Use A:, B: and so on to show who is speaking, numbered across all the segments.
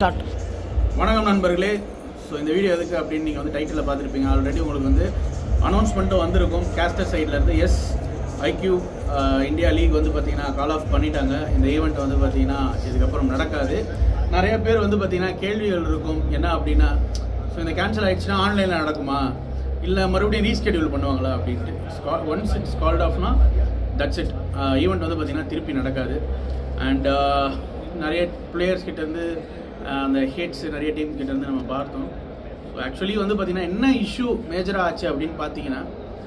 A: Start
B: வணக்கம் நண்பர்களே so இந்த வீடியோ எதுக்கு அப்படின்னு நீங்கள் வந்து டைட்டிலில் பார்த்துருப்பீங்க ஆல்ரெடி உங்களுக்கு வந்து அனௌன்ஸ்மெண்ட்டும் வந்திருக்கும் கேஸ்டர் சைட்லேருந்து எஸ் ஐக்யூ இந்தியா லீக் வந்து பார்த்தீங்கன்னா கால் ஆஃப் பண்ணிட்டாங்க இந்த ஈவெண்ட் வந்து பார்த்தீங்கன்னா இதுக்கப்புறம் நடக்காது நிறைய பேர் வந்து பார்த்தீங்கன்னா கேள்விகள் இருக்கும் என்ன அப்படின்னா ஸோ இந்த கேன்சல் ஆயிடுச்சுன்னா ஆன்லைனில் நடக்குமா இல்லை மறுபடியும் ரீஸ்கெடியூல் பண்ணுவாங்களா அப்படின்ட்டு ஒன்ஸ் இட்ஸ் கால்ட் ஆஃப்னா தட்ஸ் இட் ஈவெண்ட் வந்து பார்த்தீங்கன்னா திருப்பி நடக்காது அண்ட் நிறைய பிளேயர்ஸ் கிட்டேருந்து அந்த ஹேட்ஸ் நிறைய டீம் கிட்டேருந்து நம்ம பார்த்தோம் ஸோ ஆக்சுவலி வந்து பார்த்தீங்கன்னா என்ன இஷ்யூ மேஜராக ஆச்சு அப்படின்னு பார்த்தீங்கன்னா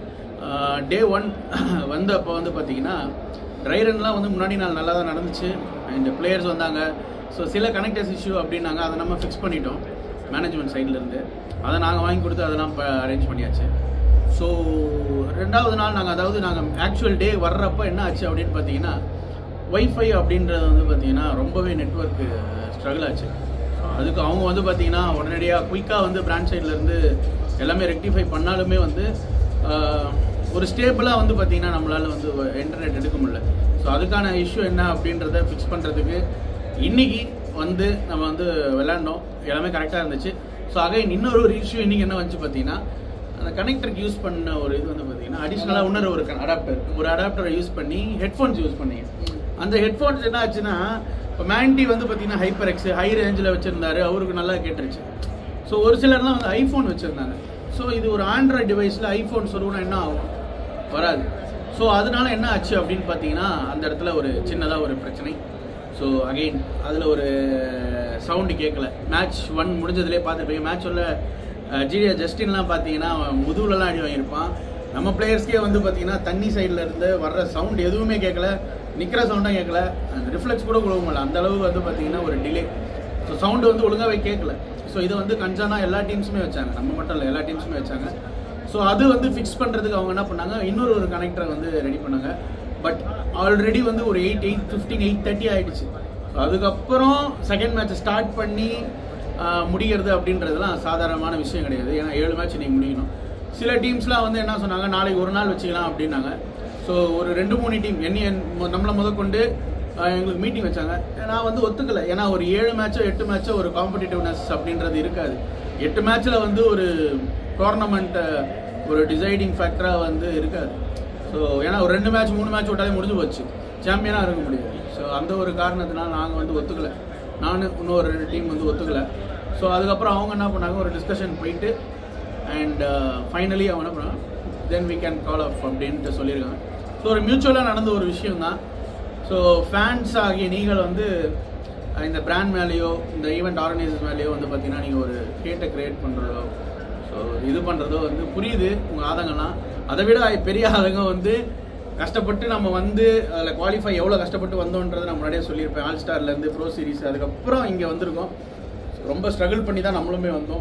B: டே ஒன் வந்தப்போ வந்து பார்த்தீங்கன்னா ட்ரை ரன்லாம் வந்து முன்னாடி நாள் நல்லா தான் நடந்துச்சு அண்ட் பிளேயர்ஸ் வந்தாங்க ஸோ சில கனெக்டர்ஸ் இஷ்யூ அப்படின்னாங்க அதை நம்ம ஃபிக்ஸ் பண்ணிட்டோம் மேனேஜ்மெண்ட் சைட்லேருந்து அதை நாங்கள் வாங்கி கொடுத்து அதெல்லாம் இப்போ அரேஞ்ச் பண்ணியாச்சு ஸோ ரெண்டாவது நாள் நாங்கள் அதாவது நாங்கள் ஆக்சுவல் டே வர்றப்போ என்ன ஆச்சு அப்படின்னு பார்த்தீங்கன்னா ஒய்ஃபை அப்படின்றது வந்து பார்த்தீங்கன்னா ரொம்பவே நெட்ஒர்க் ஸ்ட்ரகிள் ஆச்சு அதுக்கு அவங்க வந்து பார்த்தீங்கன்னா உடனடியாக குயிக்காக வந்து பிராண்ட் சைட்லேருந்து எல்லாமே ரெக்டிஃபை பண்ணாலுமே வந்து ஆஹ், ஒரு ஸ்டேபிளாக வந்து பார்த்தீங்கன்னா நம்மளால் வந்து இன்டர்நெட் எடுக்க முடியல ஸோ அதுக்கான இஷ்யூ என்ன அப்படின்றத ஃபிக்ஸ் பண்ணுறதுக்கு இன்னைக்கு வந்து நம்ம வந்து விளையாண்டோம் எல்லாமே கரெக்டாக இருந்துச்சு ஸோ அகைன் இன்னொரு ஒரு இஷ்யூ இன்னைக்கு என்ன வந்துச்சு பார்த்தீங்கன்னா அந்த கனெக்டருக்கு யூஸ் பண்ண ஒரு இது வந்து பார்த்தீங்கன்னா அடிஷ்னலாக இன்னொரு ஒரு அடாப்டர் ஒரு அடாப்டரை யூஸ் பண்ணி ஹெட்ஃபோன்ஸ் யூஸ் பண்ணி அந்த ஹெட்ஃபோன்ஸ் என்ன ஆச்சுன்னா இப்போ மேண்டி வந்து பார்த்தீங்கன்னா ஹைப்பர் எக்ஸ் ஹை ரேஞ்சில் வச்சுருந்தாரு அவருக்கு நல்லா கேட்டுருச்சு ஸோ ஒரு சிலர்லாம் வந்து ஐஃபோன் வச்சுருந்தாங்க ஸோ இது ஒரு ஆண்ட்ராய்டு டிவைஸில் ஐஃபோன் சொல்லணும்னா என்ன ஆகும் வராது ஸோ அதனால என்ன ஆச்சு அப்படின்னு பார்த்தீங்கன்னா அந்த இடத்துல ஒரு சின்னதாக ஒரு பிரச்சனை ஸோ அகெயின் அதில் ஒரு சவுண்டு கேட்கல மேட்ச் ஒன் முடிஞ்சதுலேயே பார்த்துருப்பீங்க மேட்ச் உள்ள ஜிடியா ஜஸ்டின்லாம் பார்த்தீங்கன்னா அவன் முதுகுலலாம் அடி வாங்கியிருப்பான் நம்ம பிளேயர்ஸ்க்கே வந்து பார்த்தீங்கன்னா தண்ணி சைடில் இருந்து வர்ற சவுண்ட் எதுவுமே கேட்கல நிற்கிற சவுண்டும் கேட்கல அந்த ரிஃப்ளெக்ஸ் கூட கொடுக்க முடியல அந்த அளவுக்கு வந்து பார்த்தீங்கன்னா ஒரு டிலே ஸோ சவுண்டு வந்து ஒழுங்காகவே கேட்கல ஸோ இதை வந்து கன்சர்னாக எல்லா டீம்ஸுமே வச்சாங்க நம்ம மட்டும் இல்லை எல்லா டீம்ஸுமே வச்சாங்க ஸோ அது வந்து ஃபிக்ஸ் பண்ணுறதுக்கு அவங்க என்ன பண்ணாங்க இன்னொரு ஒரு கனெக்டரை வந்து ரெடி பண்ணாங்க பட் ஆல்ரெடி வந்து ஒரு eight eight fifteen eight thirty ஆயிடுச்சு ஸோ அதுக்கப்புறம் செகண்ட் மேட்ச்சை ஸ்டார்ட் பண்ணி ஆஹ், முடிக்கிறது அப்படின்றதுலாம் சாதாரணமான விஷயம் கிடையாது ஏன்னா ஏழு மேட்ச் நீங்கள் முடிக்கணும் சில டீம்ஸ்லாம் வந்து என்ன சொன்னாங்க நாளைக்கு ஒரு நாள் வச்சுக்கலாம் அப்படின்னாங்க ஸோ ஒரு ரெண்டு மூணு டீம் என்னைய நம்மளை முதற்கொண்டு ஆஹ், எங்களுக்கு மீட்டிங் வச்சாங்க நான் வந்து ஒத்துக்கல ஏன்னா ஒரு ஏழு மேட்சோ எட்டு மேட்சோ ஒரு காம்படிட்டிவ்னஸ் அப்படின்றது இருக்காது எட்டு மேட்ச்சில் வந்து ஒரு டோர்னமெண்ட்டை ஒரு டிசைடிங் ஃபேக்டராக வந்து இருக்காது ஸோ ஏன்னா ஒரு ரெண்டு மேட்ச் மூணு மேட்ச் விட்டாலே முடிஞ்சு போச்சு சாம்பியனாக இருக்க முடியாது ஸோ அந்த ஒரு காரணத்தினால நாங்கள் வந்து ஒத்துக்கல நான் இன்னொரு ரெண்டு டீம் வந்து ஒத்துக்கல ஸோ அதுக்கப்புறம் அவங்க என்ன பண்ணாங்க ஒரு டிஸ்கஷன் போயிட்டு அண்ட் ஃபைனலி அவங்க என்ன பண்ணாங்க then we can call off அப்படின்ட்டு சொல்லியிருக்காங்க ஸோ ஒரு மியூச்சுவலாக நடந்த ஒரு விஷயம் தான் ஸோ ஃபேன்ஸ் ஆகிய நீங்கள் வந்து அஹ், இந்த பிராண்ட் மேலேயோ இந்த ஈவெண்ட் ஆர்கனைசர்ஸ் மேலேயோ வந்து பார்த்தீங்கன்னா நீங்கள் ஒரு ஹேட்டை கிரியேட் பண்ணுறதோ ஸோ இது பண்ணுறதோ வந்து புரியுது உங்கள் ஆதங்கம்லாம் அதை விட பெரிய ஆதங்கம் வந்து கஷ்டப்பட்டு நம்ம வந்து அதில் குவாலிஃபை எவ்வளோ கஷ்டப்பட்டு வந்தோன்றதை நான் முன்னாடியே சொல்லியிருப்பேன் ஆல் ஸ்டார்லேருந்து ப்ரோ சீரிஸ் அதுக்கப்புறம் இங்கே வந்திருக்கோம் ரொம்ப ஸ்ட்ரகிள் பண்ணி தான் நம்மளுமே வந்தோம்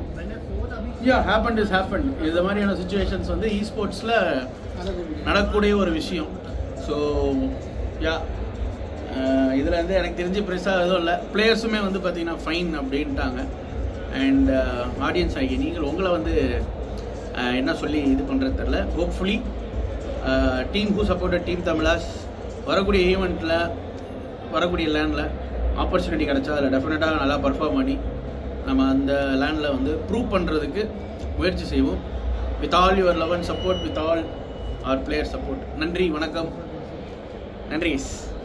B: யா ஹேப்பன் இஸ் ஹேப்பன் இது மாதிரியான சுச்சுவேஷன்ஸ் வந்து இ ஸ்போர்ட்ஸில் நடக்கக்கூடிய ஒரு விஷயம் ஸோ யா இதில் வந்து எனக்கு தெரிஞ்சு பெருசாக எதுவும் இல்லை பிளேயர்ஸுமே வந்து பார்த்தீங்கன்னா ஃபைன் அப்படின்ட்டாங்க அண்ட் ஆடியன்ஸ் ஆகிய நீங்கள் உங்களை வந்து அஹ், என்ன சொல்லி இது பண்ணுறது தெரில hopefully team who supported team Tamilas வரக்கூடிய ஈவெண்ட்டில் வரக்கூடிய லேண்டில் ஆப்பர்ச்சுனிட்டி கிடச்சா அதில் டெஃபினட்டாக நல்லா பர்ஃபார்ம் பண்ணி நம்ம அந்த லேண்டில் வந்து ப்ரூவ் பண்ணுறதுக்கு முயற்சி செய்வோம் with all your love and support with all our player support நன்றி வணக்கம் நன்றி guys.